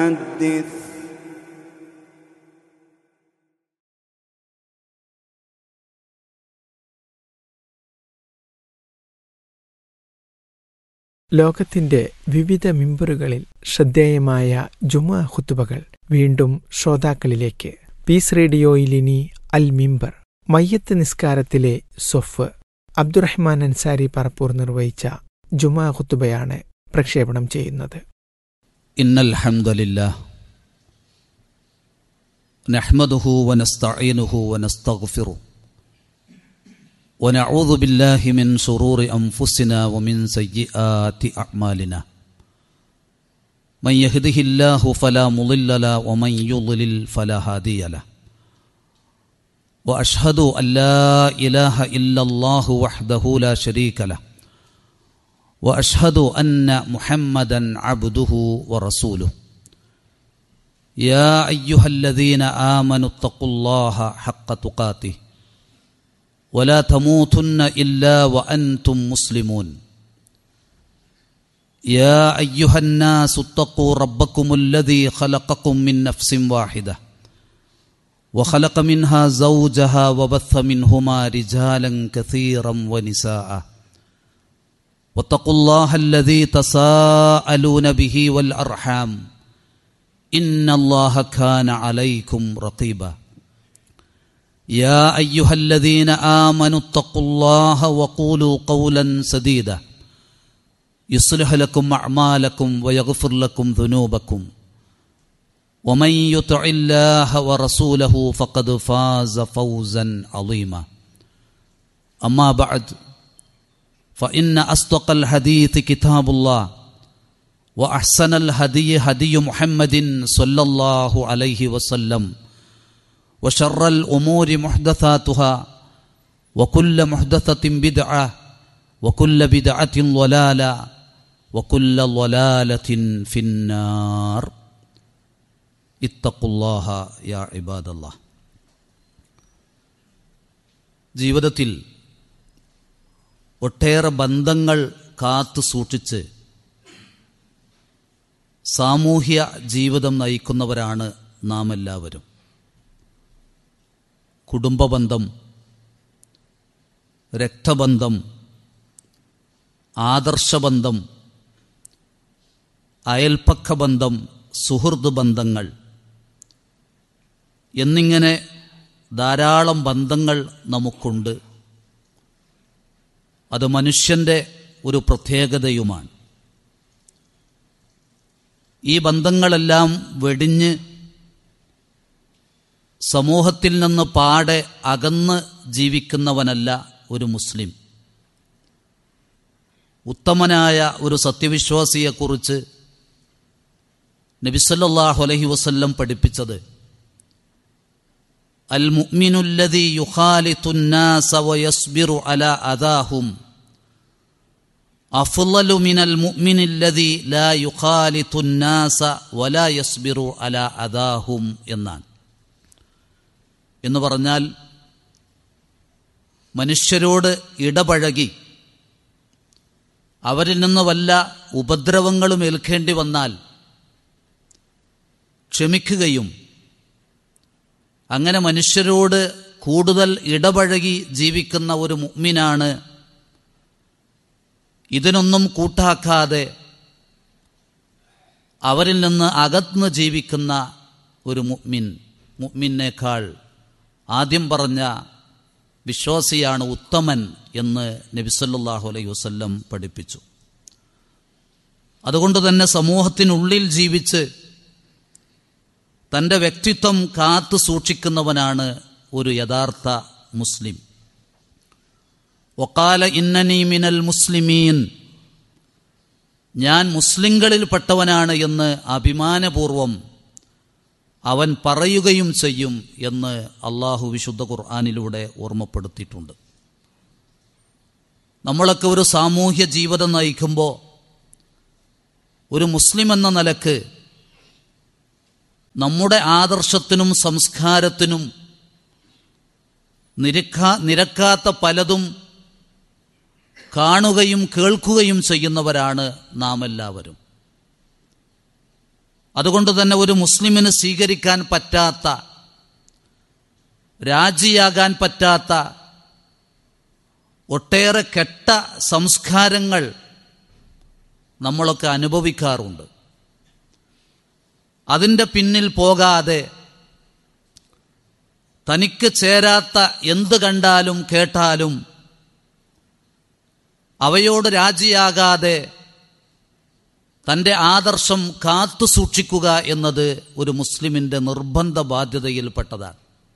حدث ലോകത്തിന്റെ വിവിധ മിമ്പറുകളിൽ ശ്രദ്ധേയമായ ജുമാ ഖുത്തുബകൾ വീണ്ടും ശ്രോതാക്കളിലേക്ക് പീസ് റേഡിയോയിൽ ഇനി അൽ മിമ്പർ മയ്യത്ത് നിസ്കാരത്തിലെ സൊഫ് അബ്ദുറഹ്മാൻ അൻസാരി പറപ്പൂർ നിർവഹിച്ച ജുമാ ഖുത്തുബയാണ് പ്രക്ഷേപണം ചെയ്യുന്നത് إن الحمد لله نحمده ونستعينه ونستغفره ونعوذ بالله من شرور أنفسنا ومن سيئات أعمالنا من يهده الله فلا مضل له ومن يضلل فلا هادي له وأشهد أن لا إله إلا الله وحده لا شريك له واشهد ان محمدا عبده ورسوله يا ايها الذين امنوا اتقوا الله حق تقاته ولا تموتن الا وانتم مسلمون يا ايها الناس اتقوا ربكم الذي خلقكم من نفس واحده وخلق منها زوجها وبث منهما رجالا كثيرا ونساء واتقوا الله الذي تساءلون به والارحام ان الله كان عليكم رقيبا يا ايها الذين امنوا اتقوا الله وقولوا قولا سديدا يصلح لكم اعمالكم ويغفر لكم ذنوبكم ومن يطع الله ورسوله فقد فاز فوزا عظيما اما بعد فإن أصدق الحديث كتاب الله وأحسن الهدي هدي محمد صلى الله عليه وسلم وشر الأمور محدثاتها وكل محدثة بدعة وكل بدعة ضلالة وكل ضلالة في النار اتقوا الله يا عباد الله ജീവിതത്തിൽ ഒട്ടേറെ ബന്ധങ്ങൾ കാത്തു സൂക്ഷിച്ച് സാമൂഹ്യ ജീവിതം നയിക്കുന്നവരാണ് നാം എല്ലാവരും കുടുംബബന്ധം രക്തബന്ധം ആദർശബന്ധം അയൽപ്പക്ക ബന്ധം സുഹൃത്ത് ബന്ധങ്ങൾ എന്നിങ്ങനെ ധാരാളം ബന്ധങ്ങൾ നമുക്കുണ്ട് അത് മനുഷ്യൻ്റെ ഒരു പ്രത്യേകതയുമാണ് ഈ ബന്ധങ്ങളെല്ലാം വെടിഞ്ഞ് സമൂഹത്തിൽ നിന്ന് പാടെ അകന്ന് ജീവിക്കുന്നവനല്ല ഒരു മുസ്ലിം ഉത്തമനായ ഒരു സത്യവിശ്വാസിയെക്കുറിച്ച് നബിസല്ലാഹു അലഹി വസ്ല്ലം പഠിപ്പിച്ചത് അൽ മുഅ്മിനുല്ലദി യുഖാലിത്തുന്നാസ വയസ്ബിറു അല അദാഹും അഫ്ളലു മിനൽ മുഅ്മിനില്ലദി ലാ യുഖാലിത്തുന്നാസ വലാ യസ്ബിറു അല അദാഹും എന്നാണ് എന്ന് പറഞ്ഞാൽ മനുഷ്യരോട് ഇടപഴകി അവരിൽ നിന്ന് വല്ല ഉപദ്രവങ്ങളും ഏൽക്കേണ്ടി വന്നാൽ ക്ഷമിക്കുകയും അങ്ങനെ മനുഷ്യരോട് കൂടുതൽ ഇടപഴകി ജീവിക്കുന്ന ഒരു മുഗ്മിനാണ് ഇതിനൊന്നും കൂട്ടാക്കാതെ അവരിൽ നിന്ന് അകന്ന് ജീവിക്കുന്ന ഒരു മുഗ്മിൻ മുഗ്മിനേക്കാൾ ആദ്യം പറഞ്ഞ വിശ്വാസിയാണ് ഉത്തമൻ എന്ന് നബിസല്ലാഹു അലൈഹി വസ്ല്ലം പഠിപ്പിച്ചു അതുകൊണ്ട് തന്നെ സമൂഹത്തിനുള്ളിൽ ജീവിച്ച് തൻ്റെ വ്യക്തിത്വം കാത്തു സൂക്ഷിക്കുന്നവനാണ് ഒരു യഥാർത്ഥ മുസ്ലിം ഒക്കാല ഇന്നനി മിനൽ മുസ്ലിമീൻ ഞാൻ മുസ്ലിങ്ങളിൽപ്പെട്ടവനാണ് എന്ന് അഭിമാനപൂർവം അവൻ പറയുകയും ചെയ്യും എന്ന് അള്ളാഹു വിശുദ്ധ ഖുർആാനിലൂടെ ഓർമ്മപ്പെടുത്തിയിട്ടുണ്ട് നമ്മളൊക്കെ ഒരു സാമൂഹ്യ ജീവിതം നയിക്കുമ്പോൾ ഒരു മുസ്ലിം എന്ന നിലക്ക് നമ്മുടെ ആദർശത്തിനും സംസ്കാരത്തിനും നിരക്കാ നിരക്കാത്ത പലതും കാണുകയും കേൾക്കുകയും ചെയ്യുന്നവരാണ് നാം എല്ലാവരും അതുകൊണ്ട് തന്നെ ഒരു മുസ്ലിമിന് സ്വീകരിക്കാൻ പറ്റാത്ത രാജിയാകാൻ പറ്റാത്ത ഒട്ടേറെ കെട്ട സംസ്കാരങ്ങൾ നമ്മളൊക്കെ അനുഭവിക്കാറുണ്ട് അതിൻ്റെ പിന്നിൽ പോകാതെ തനിക്ക് ചേരാത്ത എന്ത് കണ്ടാലും കേട്ടാലും അവയോട് രാജിയാകാതെ തൻ്റെ ആദർശം കാത്തു സൂക്ഷിക്കുക എന്നത് ഒരു മുസ്ലിമിൻ്റെ നിർബന്ധ ബാധ്യതയിൽപ്പെട്ടതാണ്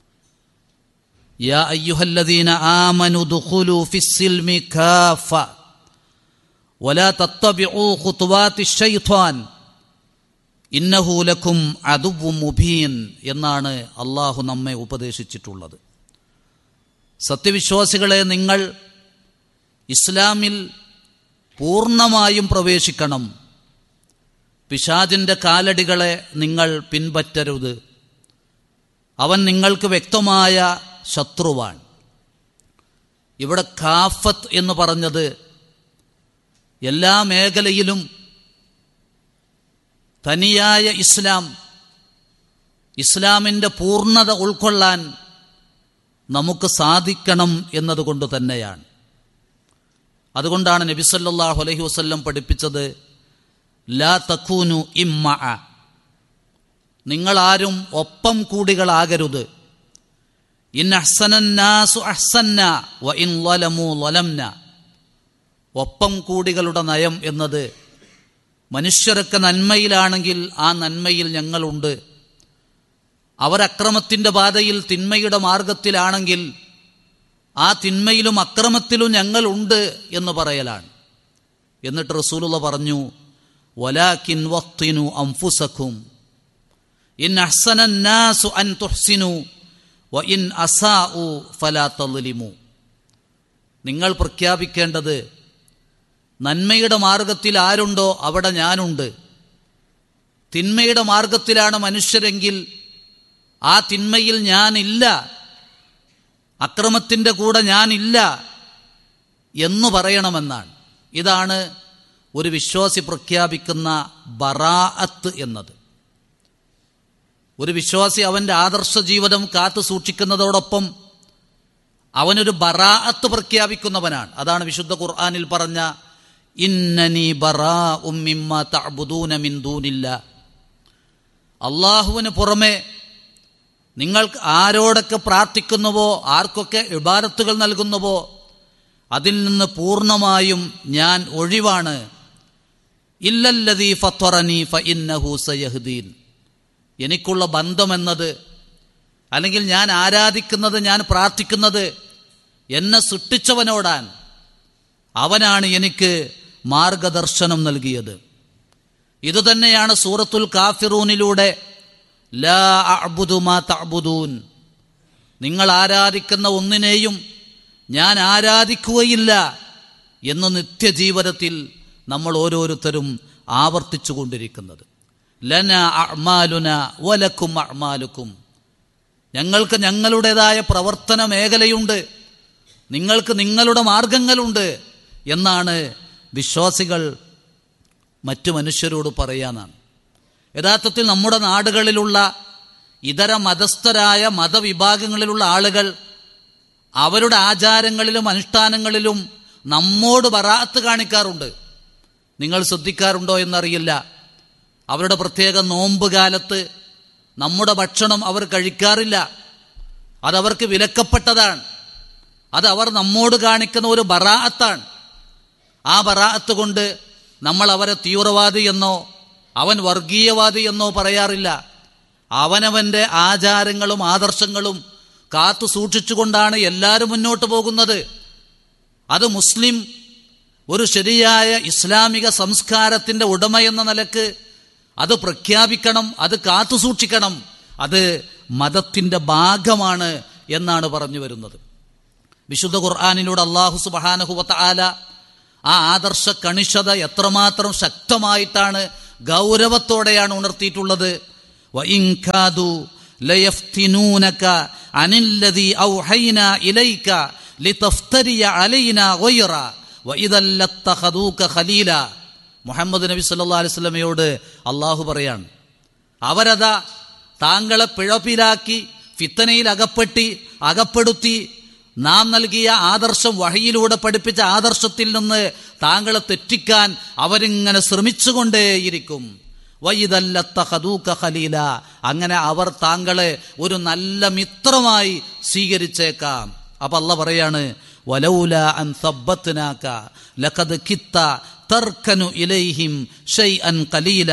യാ അയ്യുഹല്ലദീന ആമനു ദുഖുലു ഫിസ്സിൽമി കാഫ വലാ തത്തബിഉ ഖുതുവാതി ശൈത്വാൻ ഇന്നഹു ലക്കും അദുവ്വു മുബീൻ എന്നാണ് അള്ളാഹു നമ്മെ ഉപദേശിച്ചിട്ടുള്ളത് സത്യവിശ്വാസികളെ നിങ്ങൾ ഇസ്ലാമിൽ പൂർണ്ണമായും പ്രവേശിക്കണം പിശാജിൻ്റെ കാലടികളെ നിങ്ങൾ പിൻപറ്റരുത് അവൻ നിങ്ങൾക്ക് വ്യക്തമായ ശത്രുവാൻ ഇവിടെ കാഫത്ത് എന്ന് പറഞ്ഞത് എല്ലാ മേഖലയിലും തനിയായ ഇസ്ലാം ഇസ്ലാമിൻ്റെ പൂർണ്ണത ഉൾക്കൊള്ളാൻ നമുക്ക് സാധിക്കണം എന്നതുകൊണ്ട് തന്നെയാണ് അതുകൊണ്ടാണ് നബിസല്ലാഹു അലഹി വസ്ല്ലം പഠിപ്പിച്ചത് ലാ തക്കൂനു ഇമ്മ നിങ്ങളാരും ഒപ്പം കൂടികളാകരുത് ഇൻ അഹ്സനന്നാസു അഹ്സന്ന വ ഇൻ ലലമു ലലംന ഒപ്പം കൂടികളുടെ നയം എന്നത് മനുഷ്യരൊക്കെ നന്മയിലാണെങ്കിൽ ആ നന്മയിൽ ഞങ്ങളുണ്ട് അവരക്രമത്തിൻ്റെ പാതയിൽ തിന്മയുടെ മാർഗത്തിലാണെങ്കിൽ ആ തിന്മയിലും അക്രമത്തിലും ഞങ്ങളുണ്ട് എന്ന് പറയലാണ് എന്നിട്ട് റസൂലുള്ള പറഞ്ഞു വലാക്കിൻ വഖ്തിനു അംഫുസഖും ഇൻ അഹ്സനന്നാസു അൻ തുഹ്സിനു വ ഇൻ അസാഉ ഫലാ തളിമു നിങ്ങൾ പ്രഖ്യാപിക്കേണ്ടത് നന്മയുടെ മാർഗത്തിൽ ആരുണ്ടോ അവിടെ ഞാനുണ്ട് തിന്മയുടെ മാർഗത്തിലാണ് മനുഷ്യരെങ്കിൽ ആ തിന്മയിൽ ഞാനില്ല അക്രമത്തിൻ്റെ കൂടെ ഞാനില്ല എന്ന് പറയണമെന്നാണ് ഇതാണ് ഒരു വിശ്വാസി പ്രഖ്യാപിക്കുന്ന ബറാഅത്ത് എന്നത് ഒരു വിശ്വാസി അവൻ്റെ ആദർശ ജീവിതം കാത്തു സൂക്ഷിക്കുന്നതോടൊപ്പം അവനൊരു ബറാഅത്ത് പ്രഖ്യാപിക്കുന്നവനാണ് അതാണ് വിശുദ്ധ ഖുർആാനിൽ പറഞ്ഞ ഇന്നനി ബറാ ഉമ്മിമ്മ തഅബുദൂന മിൻ ദൂനില്ല അള്ളാഹുവിന് പുറമെ നിങ്ങൾ ആരോടൊക്കെ പ്രാർത്ഥിക്കുന്നുവോ ആർക്കൊക്കെ ഇബാദത്തുകൾ നൽകുന്നുവോ അതിൽ നിന്ന് പൂർണ്ണമായും ഞാൻ ഒഴിവാണ് ഇല്ലല്ലതീ ഫത്വറനി ഫ ഇന്നഹു സയഹ്ദീൻ എനിക്കുള്ള ബന്ധമെന്നത് അല്ലെങ്കിൽ ഞാൻ ആരാധിക്കുന്നത് ഞാൻ പ്രാർത്ഥിക്കുന്നത് എന്നെ സൃഷ്ടിച്ചവനോടാൻ അവനാണ് എനിക്ക് മാർഗദർശനം നൽകിയത് ഇതുതന്നെയാണ് സൂറത്തുൽ കാഫിറൂനിലൂടെ ലാ അഅ്ബുദു മാ തഅ്ബുദൂൻ നിങ്ങൾ ആരാധിക്കുന്ന ഒന്നിനെയും ഞാൻ ആരാധിക്കുകയില്ല എന്ന് നിത്യജീവിതത്തിൽ നമ്മൾ ഓരോരുത്തരും ആവർത്തിച്ചു കൊണ്ടിരിക്കുന്നത് ലന അഅ്മാലുന വലക്കും അഅ്മാലുക്കും ഞങ്ങൾക്ക് ഞങ്ങളുടേതായ പ്രവർത്തന മേഖലയുണ്ട് നിങ്ങൾക്ക് നിങ്ങളുടെ മാർഗങ്ങളുണ്ട് എന്നാണ് വിശ്വാസികൾ മറ്റു മനുഷ്യരോട് പറയാനാണ് യഥാർത്ഥത്തിൽ നമ്മുടെ നാടുകളിലുള്ള ഇതര മതസ്ഥരായ മതവിഭാഗങ്ങളിലുള്ള ആളുകൾ അവരുടെ ആചാരങ്ങളിലും അനുഷ്ഠാനങ്ങളിലും നമ്മോട് ബറാത്ത് കാണിക്കാറുണ്ട് നിങ്ങൾ ശ്രദ്ധിക്കാറുണ്ടോ എന്നറിയില്ല അവരുടെ പ്രത്യേക നോമ്പ് കാലത്ത് നമ്മുടെ ഭക്ഷണം അവർ കഴിക്കാറില്ല അതവർക്ക് വിലക്കപ്പെട്ടതാണ് അത് അവർ നമ്മോട് കാണിക്കുന്ന ഒരു ബറാഅത്താണ് ആ ബറാഅത്ത് കൊണ്ട് നമ്മൾ അവരെ തീവ്രവാദി എന്നോ അവൻ വർഗീയവാദി എന്നോ പറയാറില്ല അവനവൻ്റെ ആചാരങ്ങളും ആദർശങ്ങളും കാത്തു സൂക്ഷിച്ചുകൊണ്ടാണ് എല്ലാവരും മുന്നോട്ട് പോകുന്നത് അത് മുസ്ലിം ഒരു ശരിയായ ഇസ്ലാമിക സംസ്കാരത്തിൻ്റെ ഉടമ എന്ന നിലക്ക് അത് പ്രഖ്യാപിക്കണം അത് കാത്തു സൂക്ഷിക്കണം അത് മതത്തിൻ്റെ ഭാഗമാണ് എന്നാണ് പറഞ്ഞു വരുന്നത് വിശുദ്ധ ഖുർആാനിലൂടെ അള്ളാഹു സുബാനഹുവത്ത ആല ആ ആദർശ കണിഷത എത്രമാത്രം ശക്തമായിട്ടാണ് ഗൗരവത്തോടെയാണ് ഉണർത്തിയിട്ടുള്ളത് വഇൻകാദു ലയഫ്തിനൂനക അനില്ലദീ ഔഹൈന ഇലൈക ലിതഫ്തരിയ അലൈന ഗൈറ വഇദൽ ലത്തഖദൂക ഖലീല മുഹമ്മദ് നബി സല്ലല്ലാഹു അലൈഹി വസല്ലമയോട് അള്ളാഹു പറയാണ് അവരതാ താങ്കളെ പിഴപ്പിലാക്കി ഫിത്തനയിൽ അകപ്പെട്ടി അകപ്പെടുത്തി നാം നൽകിയ ആദർശം വഴിയിലൂടെ പഠിപ്പിച്ച ആദർശത്തിൽ നിന്ന് താങ്കളെ തെറ്റിക്കാൻ അവരിങ്ങനെ ശ്രമിച്ചുകൊണ്ടേയിരിക്കും വൈതല്ലത്ത ഹദൂക്ക ഖലീല അങ്ങനെ അവർ താങ്കളെ ഒരു നല്ല മിത്രമായി സ്വീകരിച്ചേക്കാം അപ്പൊ അല്ല പറയാണ് വലൗല അൻ സബ്ബത്നാക ലഖദ് കിത്ത തർക്കനു ഇലൈഹിം ഷൈഅൻ ഖലീല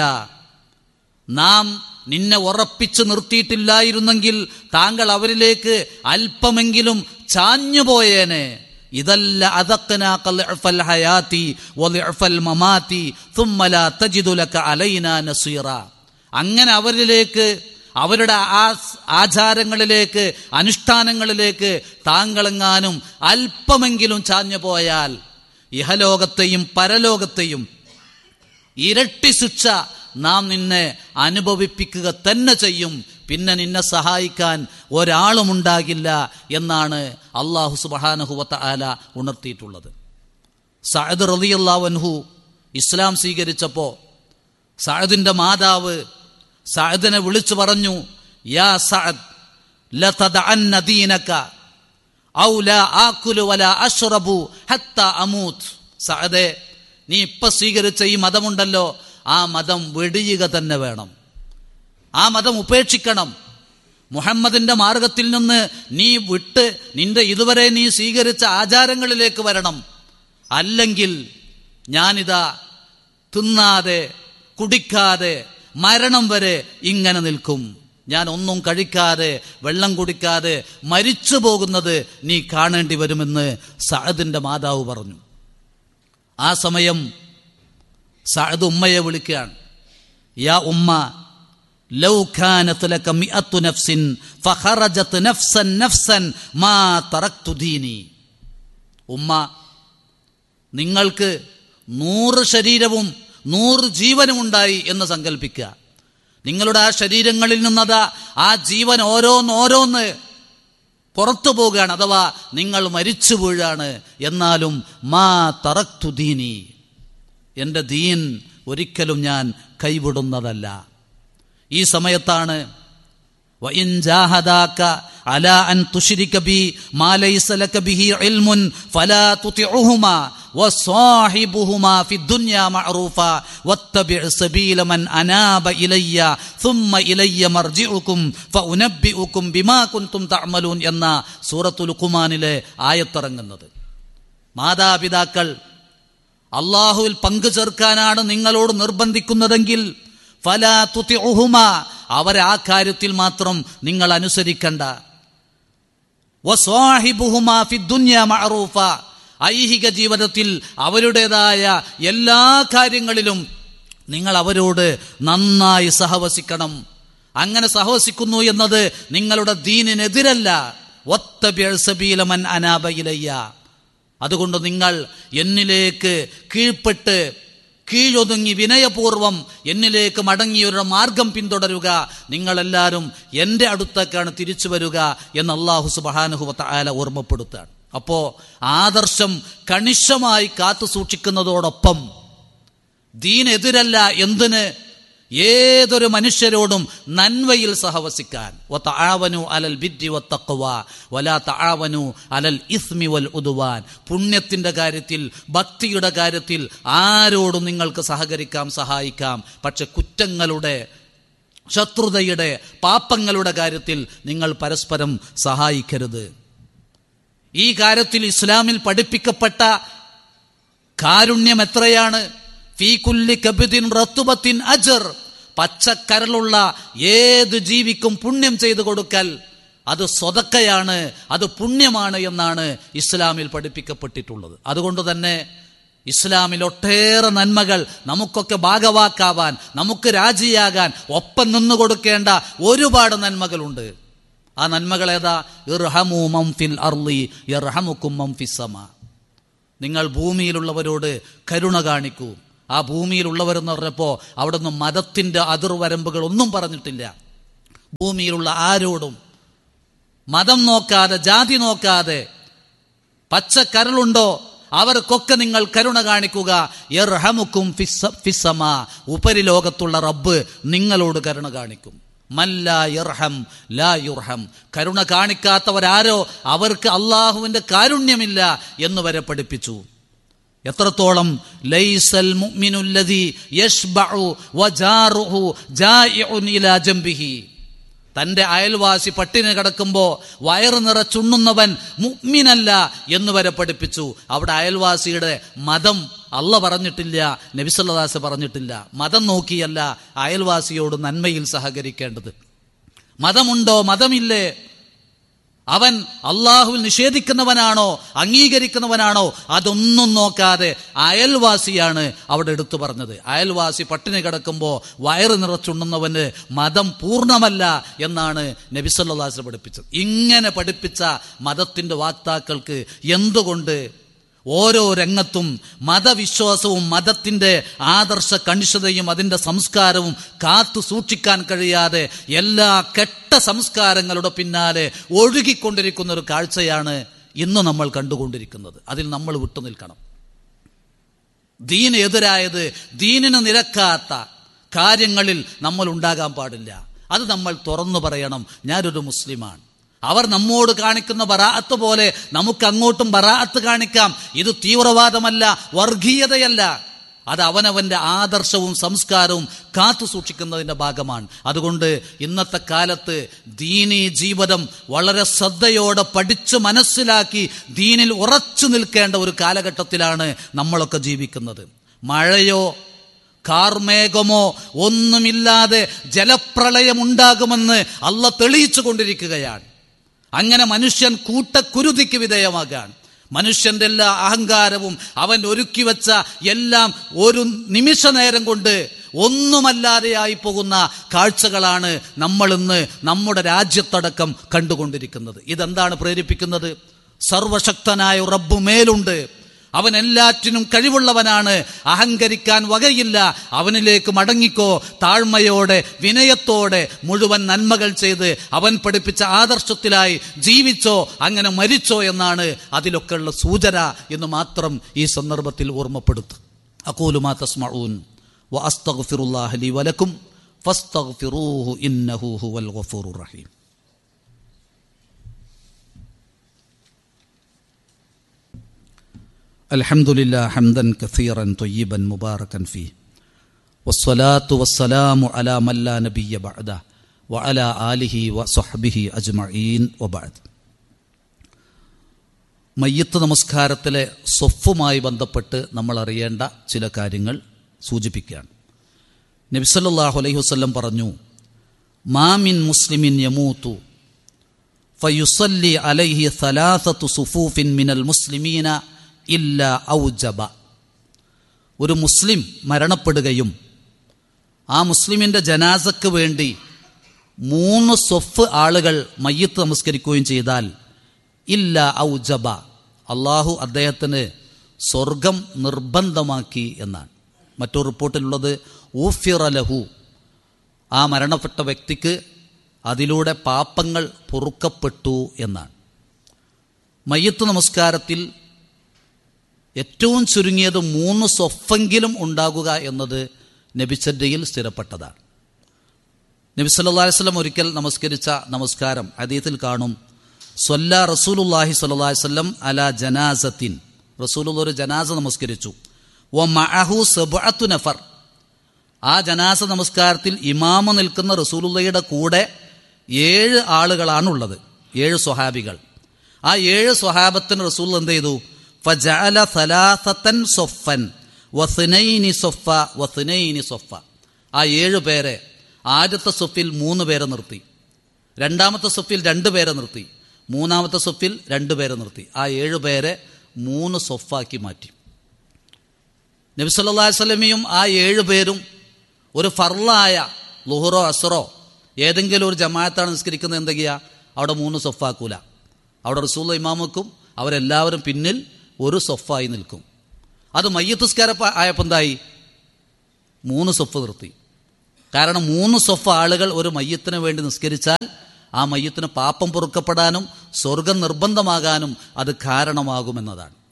നാം നിന്നെ ഉറപ്പിച്ചു നിർത്തിയിട്ടില്ലായിരുന്നെങ്കിൽ താങ്കൾ അവരിലേക്ക് അല്പമെങ്കിലും ചാഞ്ഞുപോയേനെ ഇതല്ല അതക്കനാക്കൽ ഹയാത്തി വലിഅഫൽ മമാത്തി തുമ്മല തജിദുലക അലൈന നസീറ അങ്ങനെ അവരിലേക്ക് അവരുടെ ആ ആചാരങ്ങളിലേക്ക് അനുഷ്ഠാനങ്ങളിലേക്ക് താങ്കളെങ്ങാനും അല്പമെങ്കിലും ചാഞ്ഞു പോയാൽ ഇഹലോകത്തെയും പരലോകത്തെയും ഇരട്ടി ശിക്ഷ നാം നിന്നെ അനുഭവിപ്പിക്കുക തന്നെ ചെയ്യും പിന്നെ നിന്നെ സഹായിക്കാൻ ഒരാളും ഉണ്ടാകില്ല എന്നാണ് അള്ളാഹു സുബാനഹുവത്ത ആല ഉണർത്തിയിട്ടുള്ളത് സഅദ് റലിയല്ലാവൻഹു ഇസ്ലാം സ്വീകരിച്ചപ്പോ സഅദിന്റെ മാതാവ് സഅദിനെ വിളിച്ചു പറഞ്ഞു യാ സഅദ് ലതദഅന്ന ദീനക ഔ ലാ ആകുലു വലാ അശ്റബു ഹത്ത അമൂത്ത് സഅദേ നീ ഇപ്പൊ സ്വീകരിച്ച ഈ മതമുണ്ടല്ലോ ആ മതം വെടിയുക തന്നെ വേണം ആ മതം ഉപേക്ഷിക്കണം മുഹമ്മദിന്റെ മാർഗത്തിൽ നിന്ന് നീ വിട്ട് നിന്റെ ഇതുവരെ നീ സ്വീകരിച്ച ആചാരങ്ങളിലേക്ക് വരണം അല്ലെങ്കിൽ ഞാനിതാ തിന്നാതെ കുടിക്കാതെ മരണം വരെ ഇങ്ങനെ നിൽക്കും ഞാൻ ഒന്നും കഴിക്കാതെ വെള്ളം കുടിക്കാതെ മരിച്ചു പോകുന്നത് നീ കാണേണ്ടി വരുമെന്ന് സഅദിന്റെ മാതാവ് പറഞ്ഞു ആ സമയം സഅദ് ഉമ്മയെ വിളിക്കുകയാണ് യാ ഉമ്മ ലൗ കാനത്ത് ലക മിഅത്തു നഫ്സിൻ ഫഖറജത് നഫ്സൻ നഫ്സൻ മാ തറക്തു ദീനി ഉമ്മ നിങ്ങൾക്ക് നൂറ് ശരീരവും നൂറ് ജീവനും ഉണ്ടായി എന്ന് സങ്കല്പിക്കുക നിങ്ങളുടെ ആ ശരീരങ്ങളിൽ നിന്നതാ ആ ജീവൻ ഓരോന്നോരോന്ന് പുറത്തു പോവുകയാണ് അഥവാ നിങ്ങൾ മരിച്ചു വീഴാണ് എന്നാലും മാ തറക്തു ദീനി എൻ്റെ ദീൻ ഒരിക്കലും ഞാൻ കൈവിടുന്നതല്ല ഈ സമയത്താണ് وإن جاهداك على أن تشرك بي ما ليس لك به علم فلا تطعهما وصاحبهما في الدنيا معروفا واتبع سبيل من أناب إلي ثم إلي مرجعكم فأنبئكم بما كنتم تعملون എന്ന സൂറത്തുൽ ലുഖ്മാനിലെ ആയത്തിറങ്ങുന്നത് മാതാപിതാക്കൾ അള്ളാഹുവിൽ പങ്കു ചേർക്കാനാണ് നിങ്ങളോട് നിർബന്ധിക്കുന്നതെങ്കിൽ ഫലാ തുതിഉഹുമ അവരെ ആ കാര്യത്തിൽ മാത്രം നിങ്ങൾ അനുസരിക്കണ്ട വസ്വാഹിബുഹുമാ ഫിദ്ദുന്യ മഅറൂഫ ഐഹിക ജീവിതത്തിൽ അവരുടേതായ എല്ലാ കാര്യങ്ങളിലും നിങ്ങൾ അവരോട് നന്നായി സഹവസിക്കണം അങ്ങനെ സഹവസിക്കുന്നു എന്നത് നിങ്ങളുടെ ദീനിനെതിരല്ല ഒത്തബിഴ് സബീലമൻ അനാബയിലയ്യ അതുകൊണ്ട് നിങ്ങൾ എന്നിലേക്ക് കീഴ്പ്പെട്ട് കീഴൊതുങ്ങി വിനയപൂർവം എന്നിലേക്ക് മടങ്ങിയൊരു മാർഗം പിന്തുടരുക നിങ്ങളെല്ലാവരും എൻ്റെ അടുത്തേക്കാണ് തിരിച്ചു വരിക എന്ന് അള്ളാഹു സുബാനുഹുവത്ത ആല ഓർമ്മപ്പെടുത്തുകയാണ് അപ്പോ ആദർശം കണിശമായി കാത്തു സൂക്ഷിക്കുന്നതോടൊപ്പം ദീനെതിരല്ല എന്തിന് ഏതൊരു മനുഷ്യരോടും നന്മയിൽ സഹവസിക്കാൻ വതആവനു അലൽ ബിദ്രി വത്തഖ്വ വലാ തആവനു അലൽ ഇസ്മി വൽ ഉദ്വാൻ പുണ്യത്തിന്റെ കാര്യത്തിൽ ഭക്തിയുടെ കാര്യത്തിൽ ആരോടും നിങ്ങൾക്ക് സഹകരിക്കാം സഹായിക്കാം പക്ഷെ കുറ്റങ്ങളുടെ ശത്രുതയുടെ പാപ്പങ്ങളുടെ കാര്യത്തിൽ നിങ്ങൾ പരസ്പരം സഹായിക്കരുത് ഈ കാര്യത്തിൽ ഇസ്ലാമിൽ പഠിപ്പിക്കപ്പെട്ട കാരുണ്യം എത്രയാണ് ഫീ കുല്ലി കബിദിൻ റത്തുബത്തിൻ അജർ പച്ചക്കരളുള്ള ഏത് ജീവിക്കും പുണ്യം ചെയ്തു കൊടുക്കൽ അത് സ്വതക്കയാണ് അത് പുണ്യമാണ് എന്നാണ് ഇസ്ലാമിൽ പഠിപ്പിക്കപ്പെട്ടിട്ടുള്ളത് അതുകൊണ്ട് തന്നെ ഇസ്ലാമിൽ ഒട്ടേറെ നന്മകൾ നമുക്കൊക്കെ ഭാഗവാക്കാവാൻ നമുക്ക് രാജിയാകാൻ ഒപ്പം നിന്നു കൊടുക്കേണ്ട ഒരുപാട് നന്മകളുണ്ട് ആ നന്മകൾ ഏതാ ഇർഹമു മംഫിൽ അർലി ഇർഹമുക്കും മംഫിസമ നിങ്ങൾ ഭൂമിയിലുള്ളവരോട് കരുണ കാണിക്കൂ ആ ഭൂമിയിലുള്ളവരെന്ന് പറഞ്ഞപ്പോൾ അവിടെ നിന്ന് മതത്തിന്റെ അതിർവരമ്പുകൾ ഒന്നും പറഞ്ഞിട്ടില്ല ഭൂമിയിലുള്ള ആരോടും മതം നോക്കാതെ ജാതി നോക്കാതെ പച്ചക്കരളുണ്ടോ അവർക്കൊക്കെ നിങ്ങൾ കരുണ കാണിക്കുക യർഹമുക്കും ഫിസ്സ- ഫിസ്സമ ഉപരിലോകത്തുള്ള റബ്ബ് നിങ്ങളോട് കരുണ കാണിക്കും മല്ലാ യർഹം ലാ യുർഹം കരുണ കാണിക്കാത്തവരാരോ അവർക്ക് അള്ളാഹുവിന്റെ കാരുണ്യമില്ല എന്ന് വരെ പഠിപ്പിച്ചു എത്രത്തോളം ലൈസൽ മുഅ്മിനുല്ലദി യശ്ബഉ വജാറുഹു ജായിഉൻ ഇലാ ജംബിഹി തന്റെ അയൽവാസി പട്ടിണി കിടക്കുമ്പോൾ വയറ് നിറച്ചുണ്ണുന്നവൻ മുഅ്മിനല്ല എന്ന് വരെ പഠിപ്പിച്ചു അവിടെ അയൽവാസിയുടെ മതം അല്ല പറഞ്ഞിട്ടില്ല നബിസല്ലാസ് പറഞ്ഞിട്ടില്ല മതം നോക്കിയല്ല അയൽവാസിയോട് നന്മയിൽ സഹകരിക്കേണ്ടത് മതമുണ്ടോ മതമില്ലേ അവൻ അള്ളാഹുവിൽ നിഷേധിക്കുന്നവനാണോ അംഗീകരിക്കുന്നവനാണോ അതൊന്നും നോക്കാതെ അയൽവാസിയാണ് അവിടെ എടുത്തു പറഞ്ഞത് അയൽവാസി പട്ടിണി കിടക്കുമ്പോൾ വയറ് നിറച്ചുണ്ണുന്നവന് മതം പൂർണ്ണമല്ല എന്നാണ് നബിസല്ലാസ് പഠിപ്പിച്ചത് ഇങ്ങനെ പഠിപ്പിച്ച മതത്തിന്റെ വാക്താക്കൾക്ക് എന്തുകൊണ്ട് ഓരോ രംഗത്തും മതവിശ്വാസവും മതത്തിന്റെ ആദർശ കണിഷ്ഠതയും അതിന്റെ സംസ്കാരവും കാത്തു സൂക്ഷിക്കാൻ കഴിയാതെ എല്ലാ കെട്ട സംസ്കാരങ്ങളുടെ പിന്നാലെ ഒഴുകിക്കൊണ്ടിരിക്കുന്ന ഒരു കാഴ്ചയാണ് ഇന്ന് നമ്മൾ കണ്ടുകൊണ്ടിരിക്കുന്നത് അതിൽ നമ്മൾ വിട്ടുനിൽക്കണം ദീന് എതിരായത് ദീനിന് നിരക്കാത്ത കാര്യങ്ങളിൽ നമ്മൾ ഉണ്ടാകാൻ പാടില്ല അത് നമ്മൾ തുറന്നു പറയണം ഞാനൊരു മുസ്ലിമാണ് അവർ നമ്മോട് കാണിക്കുന്ന ബറാഅത്ത് പോലെ നമുക്ക് അങ്ങോട്ടും ബറാഅത്ത് കാണിക്കാം ഇത് തീവ്രവാദമല്ല വർഗീയതയല്ല അത് അവനവന്റെ ആദർശവും സംസ്കാരവും കാത്തു സൂക്ഷിക്കുന്നതിന്റെ ഭാഗമാണ് അതുകൊണ്ട് ഇന്നത്തെ കാലത്ത് ദീനീ ജീവിതം വളരെ ശ്രദ്ധയോടെ പഠിച്ചു മനസ്സിലാക്കി ദീനിൽ ഉറച്ചു നിൽക്കേണ്ട ഒരു കാലഘട്ടത്തിലാണ് നമ്മളൊക്കെ ജീവിക്കുന്നത് മഴയോ കാർമേഘമോ ഒന്നുമില്ലാതെ ജലപ്രളയം ഉണ്ടാകുമെന്ന് അല്ല തെളിയിച്ചു കൊണ്ടിരിക്കുകയാണ് അങ്ങനെ മനുഷ്യൻ കൂട്ടക്കുരുതിക്ക് വിധേയമാകാൻ മനുഷ്യന്റെ എല്ലാ അഹങ്കാരവും അവൻ ഒരുക്കി വെച്ച എല്ലാം ഒരു നിമിഷ നേരം കൊണ്ട് ഒന്നുമല്ലാതെയായി പോകുന്ന കാഴ്ചകളാണ് നമ്മൾ ഇന്ന് നമ്മുടെ രാജ്യത്തടക്കം കണ്ടുകൊണ്ടിരിക്കുന്നത് ഇതെന്താണ് പ്രേരിപ്പിക്കുന്നത് സർവശക്തനായ റബ്ബ് മേലുണ്ട് അവൻ എല്ലാറ്റിനും കഴിവുള്ളവനാണ് അഹങ്കരിക്കാൻ വകയില്ല അവനിലേക്ക് മടങ്ങിക്കോ താഴ്മയോടെ വിനയത്തോടെ മുഴുവൻ നന്മകൾ ചെയ്ത് അവൻ പഠിപ്പിച്ച ആദർശത്തിലായി ജീവിച്ചോ അങ്ങനെ മരിച്ചോ എന്നാണ് അതിലൊക്കെയുള്ള സൂചന എന്ന് മാത്രം ഈ സന്ദർഭത്തിൽ ഓർമ്മപ്പെടുത്തും അക്കൂലുമാ തസ്മഊൻ വഅസ്തഗ്ഫിറുല്ലാഹ ലി വലക്കും ഫസ്തഗ്ഫിറൂഹു ഇന്നഹു ഹുവൽ ഗഫൂറുർ റഹീം الحمد لله حمدا كثيرا طيبا مباركا فيه والصلاة والسلام على من لا نبي بعده وعلى آله وصحبه أجمعين وبعد മയ്യത്ത് നമസ്കാരത്തിലെ സ്വഫുമായി ബന്ധപ്പെട്ട് നമ്മൾ അറിയേണ്ട ചില കാര്യങ്ങൾ സൂചിപ്പിക്കുകയാണ് നബിസല്ലാഹു അലൈഹി വസ്ലം പറഞ്ഞു മാമിൻ മുസ്ലിമിൻ യമൂത്തു ഫയുസല്ലി അലൈഹി സലാസത്തു സുഫൂഫിൻ മിനൽ മുസ്ലിമീന ഇല്ല ഔജബ ഒരു മുസ്ലിം മരണപ്പെടുകയും ആ മുസ്ലിമിൻ്റെ ജനാസക്ക് വേണ്ടി മൂന്ന് സ്വഫ് ആളുകൾ മയ്യത്ത് നമസ്കരിക്കുകയും ചെയ്താൽ ഇല്ല ഔജബ അള്ളാഹു അദ്ദേഹത്തിന് സ്വർഗം നിർബന്ധമാക്കി എന്നാണ് മറ്റൊരു റിപ്പോർട്ടിലുള്ളത് ഊഫിറലഹു ആ മരണപ്പെട്ട വ്യക്തിക്ക് അതിലൂടെ പാപ്പങ്ങൾ പൊറുക്കപ്പെട്ടു എന്നാണ് മയ്യത്ത് നമസ്കാരത്തിൽ ഏറ്റവും ചുരുങ്ങിയത് മൂന്ന് സ്വഫെങ്കിലും ഉണ്ടാകുക എന്നത് നബിച്ചദ്യയിൽ സ്ഥിരപ്പെട്ടതാണ് നബി സല്ലാ വല്ലം ഒരിക്കൽ നമസ്കരിച്ച നമസ്കാരം അതീത്തിൽ കാണും സ്വല്ല റസൂലുല്ലാഹി സ്വല്ലാ വല്ലം അല ജനാസത്തിൻ റസൂലുള്ള ഒരു ജനാസ നമസ്കരിച്ചു ഒ മഅഹു സബഅത്തു നഫർ ആ ജനാസ നമസ്കാരത്തിൽ ഇമാമ നിൽക്കുന്ന റസൂലുള്ളയുടെ കൂടെ ഏഴ് ആളുകളാണുള്ളത് ഏഴ് സ്വഹാബികൾ ആ ഏഴ് സ്വഹാബത്തിന് റസൂൽ എന്ത് ചെയ്തു ഫജഅല സലാസത്തൻ സൊഫൻ വസുനൈനി സൊഫ വസുനൈനി സൊഫ ആ ഏഴ് പേരെ ആദ്യത്തെ സൊഫിൽ മൂന്ന് പേരെ നിർത്തി രണ്ടാമത്തെ സൊഫിൽ രണ്ട് പേരെ നിർത്തി മൂന്നാമത്തെ സൊഫിൽ രണ്ട് പേരെ നിർത്തി ആ ഏഴ് പേരെ മൂന്ന് സൊഫാക്കി മാറ്റി നബി സല്ലല്ലാഹു അലൈഹി വസല്ലമയും ആ ഏഴ് പേരും ഒരു ഫർലായ ലുഹറോ അസറോ ഏതെങ്കിലും ഒരു ജമാഅത്താണ് നിസ്കരിക്കുന്നത് എന്തൊക്കെയാ അവിടെ മൂന്ന് സൊഫാക്കൂല അവിടെ റസൂൽ ഇമാമക്കും അവരെല്ലാവരും പിന്നിൽ ഒരു സൊഫായി നിൽക്കും അത് മയ്യത്തുസ്കാര ആയപ്പോൾ എന്തായി മൂന്ന് സൊഫ് നിർത്തി കാരണം മൂന്ന് സൊഫ് ആളുകൾ ഒരു മയ്യത്തിന് വേണ്ടി നിസ്കരിച്ചാൽ ആ മയ്യത്തിന് പാപം പൊറുക്കപ്പെടാനും സ്വർഗം നിർബന്ധമാകാനും അത് കാരണമാകുമെന്നതാണ്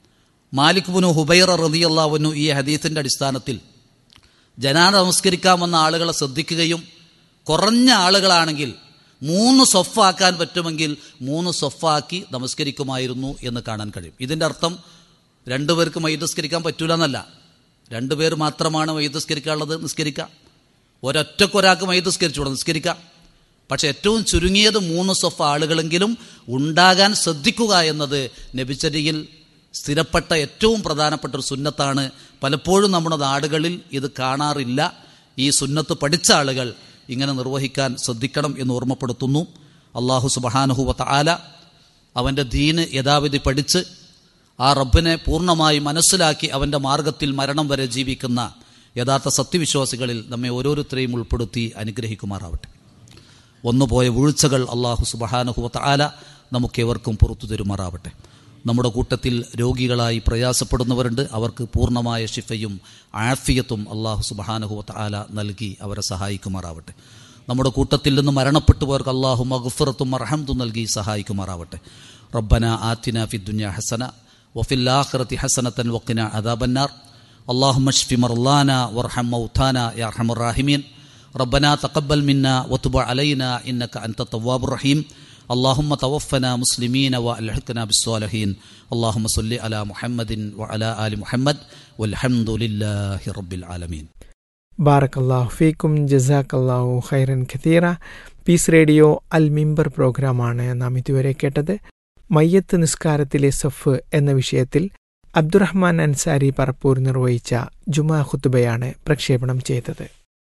മാലിക് ബുനു ഹുബൈറ റതിയല്ലാവുന്നു ഈ ഹദീസിൻ്റെ അടിസ്ഥാനത്തിൽ ജനാന നമസ്കരിക്കാമെന്ന ആളുകളെ ശ്രദ്ധിക്കുകയും കുറഞ്ഞ ആളുകളാണെങ്കിൽ മൂന്ന് സൊഫാക്കാൻ പറ്റുമെങ്കിൽ മൂന്ന് സൊഫാക്കി നമസ്കരിക്കുമായിരുന്നു എന്ന് കാണാൻ കഴിയും ഇതിൻ്റെ അർത്ഥം രണ്ടുപേർക്ക് മൈതസ്കരിക്കാൻ പറ്റൂല എന്നല്ല രണ്ടുപേർ മാത്രമാണ് മൈതസ്കരിക്കാനുള്ളത് നിസ്കരിക്കാം ഒരൊറ്റക്കൊരാൾക്ക് മൈതസ്കരിച്ചുകൂടെ നിസ്കരിക്കാം പക്ഷെ ഏറ്റവും ചുരുങ്ങിയത് മൂന്ന് സൊഫ ആളുകളെങ്കിലും ഉണ്ടാകാൻ ശ്രദ്ധിക്കുക എന്നത് നബിച്ചരിയിൽ സ്ഥിരപ്പെട്ട ഏറ്റവും പ്രധാനപ്പെട്ട ഒരു സുന്നത്താണ് പലപ്പോഴും നമ്മുടെ നാടുകളിൽ ഇത് കാണാറില്ല ഈ സുന്നത്ത് പഠിച്ച ആളുകൾ ഇങ്ങനെ നിർവഹിക്കാൻ ശ്രദ്ധിക്കണം എന്ന് ഓർമ്മപ്പെടുത്തുന്നു അള്ളാഹു സുബഹാനുഹുവത്ത ആല അവൻ്റെ ദീന് യഥാവിധി പഠിച്ച് ആ റബ്ബിനെ പൂർണ്ണമായി മനസ്സിലാക്കി അവൻ്റെ മാർഗത്തിൽ മരണം വരെ ജീവിക്കുന്ന യഥാർത്ഥ സത്യവിശ്വാസികളിൽ നമ്മെ ഓരോരുത്തരെയും ഉൾപ്പെടുത്തി അനുഗ്രഹിക്കുമാറാവട്ടെ ഒന്നുപോയ വീഴ്ചകൾ അള്ളാഹു സുബഹാനുഹുവത്ത ആല നമുക്കേവർക്കും പുറത്തു തരുമാറാവട്ടെ നമ്മുടെ കൂട്ടത്തിൽ രോഗികളായി പ്രയാസപ്പെടുന്നവരുണ്ട് അവർക്ക് പൂർണ്ണമായ ഷിഫയും ആഫിയത്തും അള്ളാഹു സുബഹാനഹുവത്ത ആല നൽകി അവരെ സഹായിക്കുമാറാവട്ടെ നമ്മുടെ കൂട്ടത്തിൽ നിന്ന് മരണപ്പെട്ടുപോയവർക്ക് അള്ളാഹു മഗ്ഫിറത്തും അർഹംതും നൽകി സഹായിക്കുമാറാവട്ടെ റബ്ബന ആത്തിന ഫി ദുനിയ ഹസന വഫിൽ ആഖിറതി ഹസനത്തൻ വഖിന അദാബന്നാർ اللهم اشف مرضانا وارحم موتانا يا ارحم الراحمين ربنا تقبل منا وتب علينا انك انت التواب الرحيم اللهم توفنا مسلمين والحقنا بالصالحين اللهم صل على محمد وعلى ال محمد والحمد لله رب العالمين ബാറക്കല്ലാഹു ഫീക്കും ജസാക്കല്ലാഹു ഖൈറൻ ഖത്തീറ പീസ് റേഡിയോ അൽ മിമ്പർ പ്രോഗ്രാമാണ് നാം ഇതുവരെ കേട്ടത് മയ്യത്ത് നിസ്കാരത്തിലെ സഫ് എന്ന വിഷയത്തിൽ അബ്ദുറഹ്മാൻ അൻസാരി പറപ്പൂർ നിർവഹിച്ച ജുമാ ഖുത്തുബയാണ് പ്രക്ഷേപണം ചെയ്തത്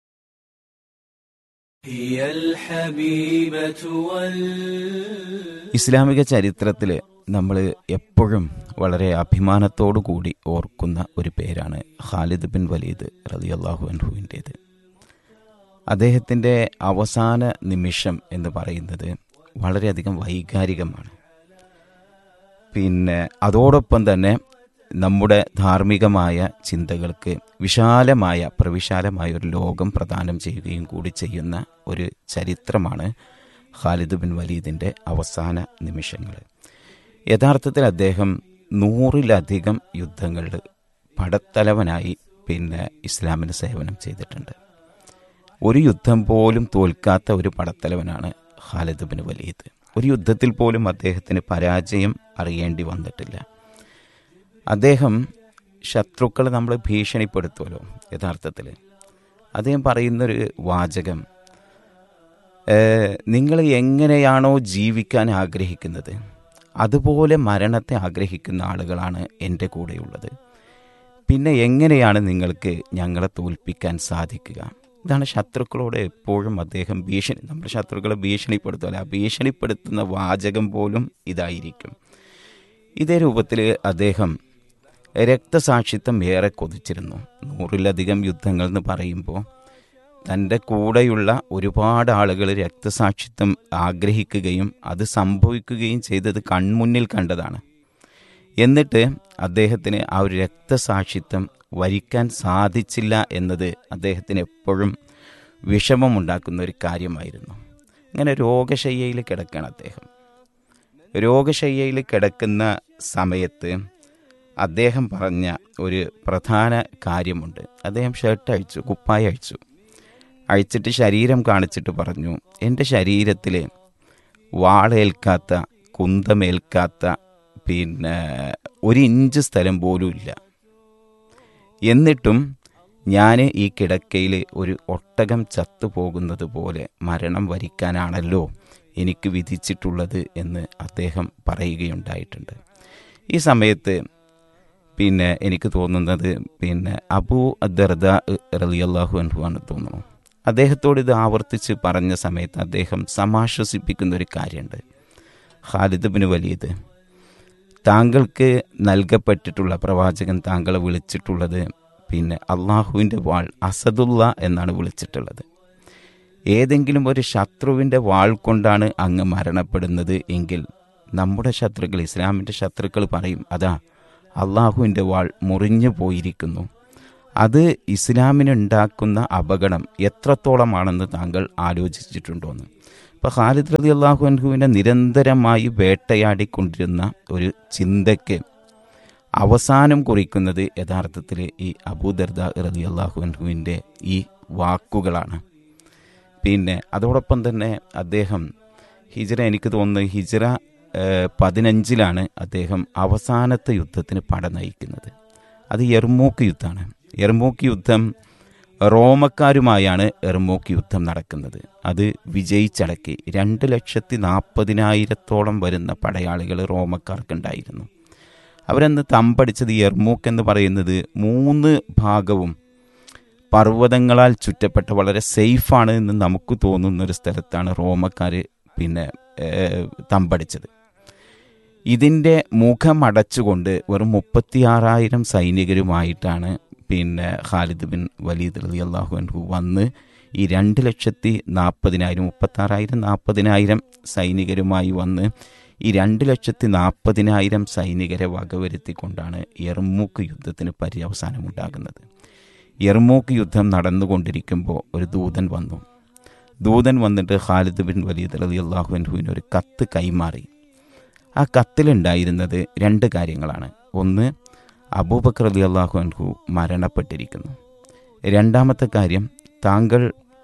هي الحبيبة وال ഇസ്ലാമിക ചരിത്രത്തിൽ നമ്മൾ എപ്പോഴും വളരെ അഭിമാനത്തോടു കൂടി ഓർക്കുന്ന ഒരു പേരാണ് ഖാലിദ് ബിൻ വലീദ് റളിയല്ലാഹു അൻഹുവിൻ്റേത് അദ്ദേഹത്തിൻ്റെ അവസാന നിമിഷം എന്ന് പറയുന്നത് വളരെയധികം വൈകാരികമാണ് പിന്നെ അതോടൊപ്പം തന്നെ നമ്മുടെ ധാർമ്മികമായ ചിന്തകൾക്ക് വിശാലമായ പ്രവിശാലമായ ഒരു ലോകം പ്രദാനം ചെയ്യുകയും കൂടി ചെയ്യുന്ന ഒരു ചരിത്രമാണ് ഖാലിദ് ബിൻ വലീദിൻ്റെ അവസാന നിമിഷങ്ങൾ യഥാർത്ഥത്തിൽ അദ്ദേഹം നൂറിലധികം യുദ്ധങ്ങളിൽ പടത്തലവനായി പിന്നെ ഇസ്ലാമിന് സേവനം ചെയ്തിട്ടുണ്ട് ഒരു യുദ്ധം പോലും തോൽക്കാത്ത ഒരു പടത്തലവനാണ് ഖാലിദ് ബിൻ വലീദ് ഒരു യുദ്ധത്തിൽ പോലും അദ്ദേഹത്തിന് പരാജയം അറിയേണ്ടി വന്നിട്ടില്ല അദ്ദേഹം ശത്രുക്കളെ നമ്മൾ ഭീഷണിപ്പെടുത്തുമല്ലോ യഥാർത്ഥത്തിൽ അദ്ദേഹം പറയുന്നൊരു വാചകം നിങ്ങൾ എങ്ങനെയാണോ ജീവിക്കാൻ ആഗ്രഹിക്കുന്നത് അതുപോലെ മരണത്തെ ആഗ്രഹിക്കുന്ന ആളുകളാണ് എൻ്റെ കൂടെയുള്ളത് പിന്നെ എങ്ങനെയാണ് നിങ്ങൾക്ക് ഞങ്ങളെ തോൽപ്പിക്കാൻ സാധിക്കുക ഇതാണ് ശത്രുക്കളോട് എപ്പോഴും അദ്ദേഹം ഭീഷണി നമ്മുടെ ശത്രുക്കളെ ഭീഷണിപ്പെടുത്തുമല്ല ആ ഭീഷണിപ്പെടുത്തുന്ന വാചകം പോലും ഇതായിരിക്കും ഇതേ രൂപത്തിൽ അദ്ദേഹം രക്തസാക്ഷിത്വം ഏറെ കൊതിച്ചിരുന്നു നൂറിലധികം യുദ്ധങ്ങൾ എന്ന് പറയുമ്പോൾ തൻ്റെ കൂടെയുള്ള ഒരുപാട് ആളുകൾ രക്തസാക്ഷിത്വം ആഗ്രഹിക്കുകയും അത് സംഭവിക്കുകയും ചെയ്തത് കൺമുന്നിൽ കണ്ടതാണ് എന്നിട്ട് അദ്ദേഹത്തിന് ആ ഒരു രക്തസാക്ഷിത്വം വരിക്കാൻ സാധിച്ചില്ല എന്നത് അദ്ദേഹത്തിന് എപ്പോഴും വിഷമമുണ്ടാക്കുന്ന ഒരു കാര്യമായിരുന്നു അങ്ങനെ രോഗശയ്യയിൽ കിടക്കുകയാണ് അദ്ദേഹം രോഗശയ്യയിൽ കിടക്കുന്ന സമയത്ത് അദ്ദേഹം പറഞ്ഞ ഒരു പ്രധാന കാര്യമുണ്ട് അദ്ദേഹം ഷർട്ട് അഴിച്ചു കുപ്പായ അഴിച്ചു അഴിച്ചിട്ട് ശരീരം കാണിച്ചിട്ട് പറഞ്ഞു എൻ്റെ ശരീരത്തിൽ വാളേൽക്കാത്ത കുന്തമേൽക്കാത്ത പിന്നെ ഒരു ഇഞ്ച് സ്ഥലം പോലും ഇല്ല എന്നിട്ടും ഞാൻ ഈ കിടക്കയിൽ ഒരു ഒട്ടകം ചത്തുപോകുന്നത് പോലെ മരണം വരിക്കാനാണല്ലോ എനിക്ക് വിധിച്ചിട്ടുള്ളത് എന്ന് അദ്ദേഹം പറയുകയുണ്ടായിട്ടുണ്ട് ഈ സമയത്ത് പിന്നെ എനിക്ക് തോന്നുന്നത് പിന്നെ അബൂ അദർദ റലിയല്ലാഹു അൻഹുവാണ് തോന്നുന്നു അദ്ദേഹത്തോട് ഇത് ആവർത്തിച്ച് പറഞ്ഞ സമയത്ത് അദ്ദേഹം സമാശ്വസിപ്പിക്കുന്ന ഒരു കാര്യമുണ്ട് ഖാലിദ് ബിന് വലീദ് താങ്കൾക്ക് നൽകപ്പെട്ടിട്ടുള്ള പ്രവാചകൻ താങ്കളെ വിളിച്ചിട്ടുള്ളത് പിന്നെ അള്ളാഹുവിൻ്റെ വാൾ അസദുള്ള എന്നാണ് വിളിച്ചിട്ടുള്ളത് ഏതെങ്കിലും ഒരു ശത്രുവിൻ്റെ വാൾ കൊണ്ടാണ് അങ്ങ് മരണപ്പെടുന്നത് എങ്കിൽ നമ്മുടെ ശത്രുക്കൾ ഇസ്ലാമിൻ്റെ ശത്രുക്കൾ പറയും അതാ അള്ളാഹുവിൻ്റെ വാൾ മുറിഞ്ഞു പോയിരിക്കുന്നു അത് ഇസ്ലാമിനുണ്ടാക്കുന്ന അപകടം എത്രത്തോളമാണെന്ന് താങ്കൾ ആലോചിച്ചിട്ടുണ്ടോയെന്ന് ഇപ്പോൾ ഖാലിദ് റലി അള്ളാഹു അൻഹുവിനെ നിരന്തരമായി വേട്ടയാടിക്കൊണ്ടിരുന്ന ഒരു ചിന്തയ്ക്ക് അവസാനം കുറിക്കുന്നത് യഥാർത്ഥത്തിൽ ഈ അബൂദർദ റതി അള്ളാഹുവിൻ്റെ ഈ വാക്കുകളാണ് പിന്നെ അതോടൊപ്പം തന്നെ അദ്ദേഹം ഹിജറ എനിക്ക് തോന്നുന്നു ഹിജറ ഏഹ്, പതിനഞ്ചിലാണ് അദ്ദേഹം അവസാനത്തെ യുദ്ധത്തിന് പട നയിക്കുന്നത് അത് എർമൂക്ക് യുദ്ധമാണ് എർമൂക്ക് യുദ്ധം റോമക്കാരുമായാണ് എർമൂക്ക് യുദ്ധം നടക്കുന്നത് അത് വിജയിച്ചടക്കി രണ്ട് ലക്ഷത്തി നാൽപ്പതിനായിരത്തോളം വരുന്ന പടയാളികൾ റോമക്കാർക്കുണ്ടായിരുന്നു അവരന്ന് തമ്പടിച്ചത് ഈ എർമൂക്ക് എന്ന് പറയുന്നത് മൂന്ന് ഭാഗവും പർവ്വതങ്ങളാൽ ചുറ്റപ്പെട്ട വളരെ സേഫാണ് എന്ന് നമുക്ക് തോന്നുന്ന ഒരു സ്ഥലത്താണ് റോമക്കാർ പിന്നെ ഏഹ്, തമ്പടിച്ചത് ഇതിൻ്റെ മുഖമടച്ചുകൊണ്ട് വെറും മുപ്പത്തിയാറായിരം സൈനികരുമായിട്ടാണ് പിന്നെ ഖാലിദ് ബിൻ വലീദ് അലി അള്ളാഹു അൻഹു വന്ന് ഈ രണ്ട് ലക്ഷത്തി നാൽപ്പതിനായിരം മുപ്പത്താറായിരം നാൽപ്പതിനായിരം സൈനികരുമായി വന്ന് ഈ രണ്ട് ലക്ഷത്തി നാൽപ്പതിനായിരം സൈനികരെ വകവരുത്തിക്കൊണ്ടാണ് എർമൂക്ക് യുദ്ധത്തിന് പര്യവസാനമുണ്ടാകുന്നത് എർമൂക്ക് യുദ്ധം നടന്നുകൊണ്ടിരിക്കുമ്പോൾ ഒരു ദൂതൻ വന്നു ദൂതൻ വന്നിട്ട് ഖാലിദ് ബിൻ വലീദ് അലി അള്ളാഹു അൻഹുവിന് ഒരു കത്ത് കൈമാറി ആ കത്തിലുണ്ടായിരുന്നത് രണ്ട് കാര്യങ്ങളാണ് ഒന്ന് അബൂബക്കർ അലി അള്ളാഹു അൻഹു മരണപ്പെട്ടിരിക്കുന്നു രണ്ടാമത്തെ കാര്യം താങ്കൾ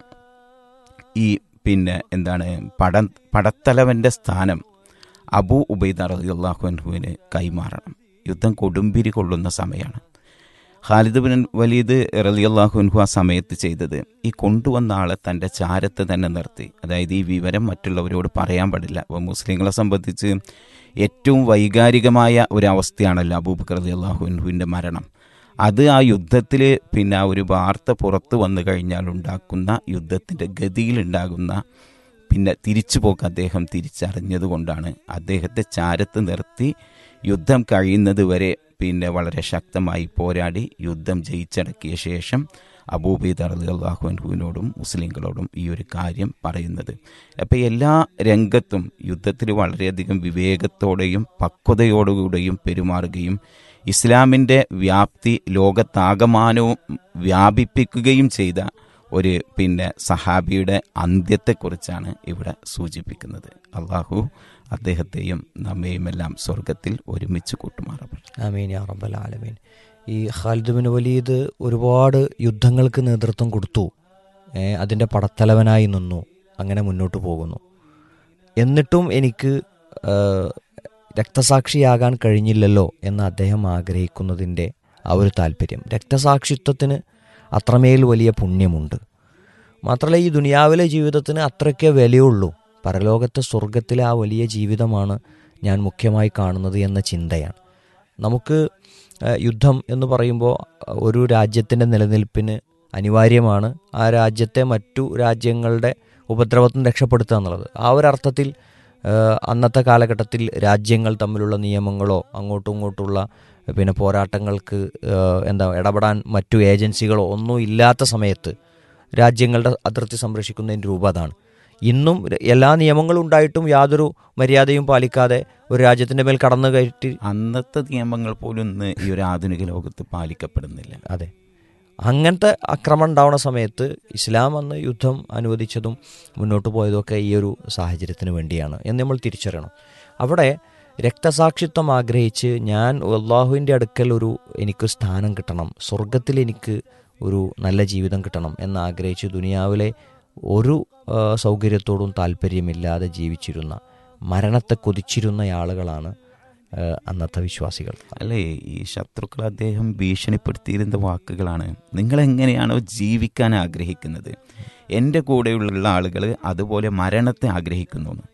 ഈ പിന്നെ എന്താണ് പട പടത്തലവൻ്റെ സ്ഥാനം അബൂ ഉബൈദ റലി അള്ളാഹു അൻഹുവിന് കൈമാറണം യുദ്ധം കൊടുമ്പിരി കൊള്ളുന്ന സമയമാണ് ഖാലിദ് ബിൻ വലീദ് റലി അള്ളാഹു അൻഹു ആ സമയത്ത് ചെയ്തത് ഈ കൊണ്ടുവന്ന ആളെ തൻ്റെ ചാരത്ത് തന്നെ നിർത്തി അതായത് ഈ വിവരം മറ്റുള്ളവരോട് പറയാൻ പാടില്ല അപ്പോൾ മുസ്ലിങ്ങളെ സംബന്ധിച്ച് ഏറ്റവും വൈകാരികമായ ഒരു അവസ്ഥയാണല്ലോ അബൂബക്കർ റലി അള്ളാഹു അൻഹുവിൻ്റെ മരണം അത് ആ യുദ്ധത്തിൽ പിന്നെ ആ ഒരു വാർത്ത പുറത്തു വന്നു കഴിഞ്ഞാൽ ഉണ്ടാക്കുന്ന യുദ്ധത്തിൻ്റെ ഗതിയിലുണ്ടാകുന്ന പിന്നെ തിരിച്ചുപോക്ക് അദ്ദേഹം തിരിച്ചറിഞ്ഞതുകൊണ്ടാണ് അദ്ദേഹത്തെ ചാരത്ത് നിർത്തി യുദ്ധം കഴിയുന്നത് വരെ പിന്നെ വളരെ ശക്തമായി പോരാടി യുദ്ധം ജയിച്ചടക്കിയ ശേഷം അബൂബൈദ് അലി അള്ളാഹു അൻഹുവിനോടും മുസ്ലിങ്ങളോടും ഈ ഒരു കാര്യം പറയുന്നത് അപ്പോൾ എല്ലാ രംഗത്തും യുദ്ധത്തിൽ വളരെയധികം വിവേകത്തോടെയും പക്വതയോടുകൂടെയും പെരുമാറുകയും ഇസ്ലാമിൻ്റെ വ്യാപ്തി ലോകത്താകമാനവും വ്യാപിപ്പിക്കുകയും ചെയ്ത ഒരു പിന്നെ സഹാബിയുടെ അന്ത്യത്തെക്കുറിച്ചാണ് ഇവിടെ സൂചിപ്പിക്കുന്നത് അള്ളാഹു അദ്ദേഹത്തെയും നമ്മയും എല്ലാം സ്വർഗത്തിൽ ഒരുമിച്ച് കൂട്ടുമാറപ്പെട്ടു ആമീൻ യാ റബ്ബൽ ആലമീൻ ഈ ഖാലിദ് ബിൻ വലീദ് ഒരുപാട് യുദ്ധങ്ങൾക്ക് നേതൃത്വം കൊടുത്തു ഏ, അതിൻ്റെ പടത്തലവനായി നിന്നു അങ്ങനെ മുന്നോട്ട് പോകുന്നു എന്നിട്ടും എനിക്ക് ആ, രക്തസാക്ഷിയാകാൻ കഴിഞ്ഞില്ലല്ലോ എന്ന് അദ്ദേഹം ആഗ്രഹിക്കുന്നതിൻ്റെ ആ ഒരു താല്പര്യം രക്തസാക്ഷിത്വത്തിന് അത്രമേൽ വലിയ പുണ്യമുണ്ട് മാത്രമല്ല ഈ ദുനിയാവിലെ ജീവിതത്തിന് അത്രയ്ക്കേ വിലയുള്ളൂ പരലോകത്തെ സ്വർഗത്തിലെ ആ വലിയ ജീവിതമാണ് ഞാൻ മുഖ്യമായി കാണുന്നത് എന്ന ചിന്തയാണ് നമുക്ക് ഏഹ്, യുദ്ധം എന്ന് പറയുമ്പോൾ ഒരു രാജ്യത്തിൻ്റെ നിലനിൽപ്പിന് അനിവാര്യമാണ് ആ രാജ്യത്തെ മറ്റു രാജ്യങ്ങളുടെ ഉപദ്രവത്തിൽ നിന്ന് രക്ഷപ്പെടുത്തുക എന്നുള്ളത് ആ ഒരു അർത്ഥത്തിൽ ഏഹ്, അന്നത്തെ കാലഘട്ടത്തിൽ രാജ്യങ്ങൾ തമ്മിലുള്ള നിയമങ്ങളോ അങ്ങോട്ടും ഇങ്ങോട്ടുള്ള പിന്നെ പോരാട്ടങ്ങൾക്ക് ഏഹ്, എന്താ ഇടപെടാൻ മറ്റു ഏജൻസികളോ ഒന്നും ഇല്ലാത്ത സമയത്ത് രാജ്യങ്ങളുടെ അതിർത്തി സംരക്ഷിക്കുന്നതിൻ്റെ രൂപ അതാണ് ഇന്നും എല്ലാ നിയമങ്ങളും ഉണ്ടായിട്ടും യാതൊരു മര്യാദയും പാലിക്കാതെ ഒരു രാജ്യത്തിൻ്റെ മേൽ കടന്നു കയറ്റി അന്നത്തെ നിയമങ്ങൾ പോലും ഇന്ന് ഈ ഒരു ആധുനിക ലോകത്ത് പാലിക്കപ്പെടുന്നില്ല അതെ അങ്ങനത്തെ ആക്രമണം ഉണ്ടാവുന്ന സമയത്ത് ഇസ്ലാം അന്ന് യുദ്ധം അനുവദിച്ചതും മുന്നോട്ട് പോയതൊക്കെ ഈ ഒരു സാഹചര്യത്തിന് വേണ്ടിയാണ് എന്ന് നമ്മൾ തിരിച്ചറിയണം അവിടെ രക്തസാക്ഷിത്വം ആഗ്രഹിച്ച് ഞാൻ അള്ളാഹുവിൻ്റെ അടുക്കൽ ഒരു എനിക്ക് സ്ഥാനം കിട്ടണം സ്വർഗത്തിൽ എനിക്ക് ഒരു നല്ല ജീവിതം കിട്ടണം എന്ന് ആഗ്രഹിച്ച് ദുനിയാവിലെ ഒരു ആ, സൗകര്യത്തോടും താല്പര്യമില്ലാതെ ജീവിച്ചിരുന്ന മരണത്തെ കൊതിച്ചിരുന്ന ആളുകളാണ് ആ, അന്നത്തെ വിശ്വാസികൾ അല്ലേ ഈ ശത്രുക്കൾ അദ്ദേഹം ഭീഷണിപ്പെടുത്തിയിരുന്ന വാക്കുകളാണ് നിങ്ങൾ എങ്ങനെയാണോ ജീവിക്കാൻ ആഗ്രഹിക്കുന്നത് എൻ്റെ കൂടെയുള്ള ആളുകൾ അതുപോലെ മരണത്തെ ആഗ്രഹിക്കുന്നു എന്ന്.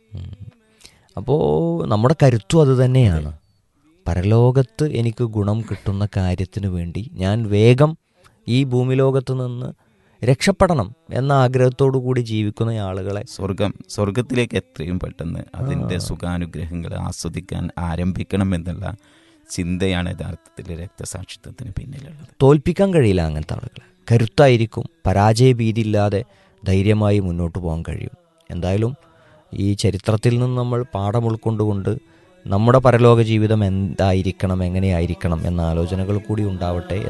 അപ്പോൾ നമ്മുടെ കരുത്തും അത് തന്നെയാണ് പരലോകത്ത് എനിക്ക് ഗുണം കിട്ടുന്ന കാര്യത്തിന് വേണ്ടി ഞാൻ വേഗം ഈ ഭൂമിലോകത്ത് നിന്ന് രക്ഷപ്പെടണം എന്ന ആഗ്രഹത്തോടു കൂടി ജീവിക്കുന്ന ആളുകളെ സ്വർഗം സ്വർഗത്തിലേക്ക് എത്രയും പെട്ടെന്ന് അതിൻ്റെ സുഖാനുഗ്രഹങ്ങൾ ആസ്വദിക്കാൻ ആരംഭിക്കണം എന്നുള്ള ചിന്തയാണ് യഥാർത്ഥത്തിൽ രക്തസാക്ഷിത്വത്തിന് പിന്നിലുള്ളത് തോൽപ്പിക്കാൻ കഴിയില്ല അങ്ങനത്തെ ആളുകളെ കരുത്തായിരിക്കും പരാജയഭീതിയില്ലാതെ ധൈര്യമായി മുന്നോട്ട് പോകാൻ കഴിയും എന്തായാലും ഈ ചരിത്രത്തിൽ നിന്ന് നമ്മൾ പാഠം ഉൾക്കൊണ്ടുകൊണ്ട് നമ്മുടെ പരലോക ജീവിതം എന്തായിരിക്കണം എങ്ങനെയായിരിക്കണം എന്ന ആലോചനകൾ കൂടി ഉണ്ടാവട്ടെ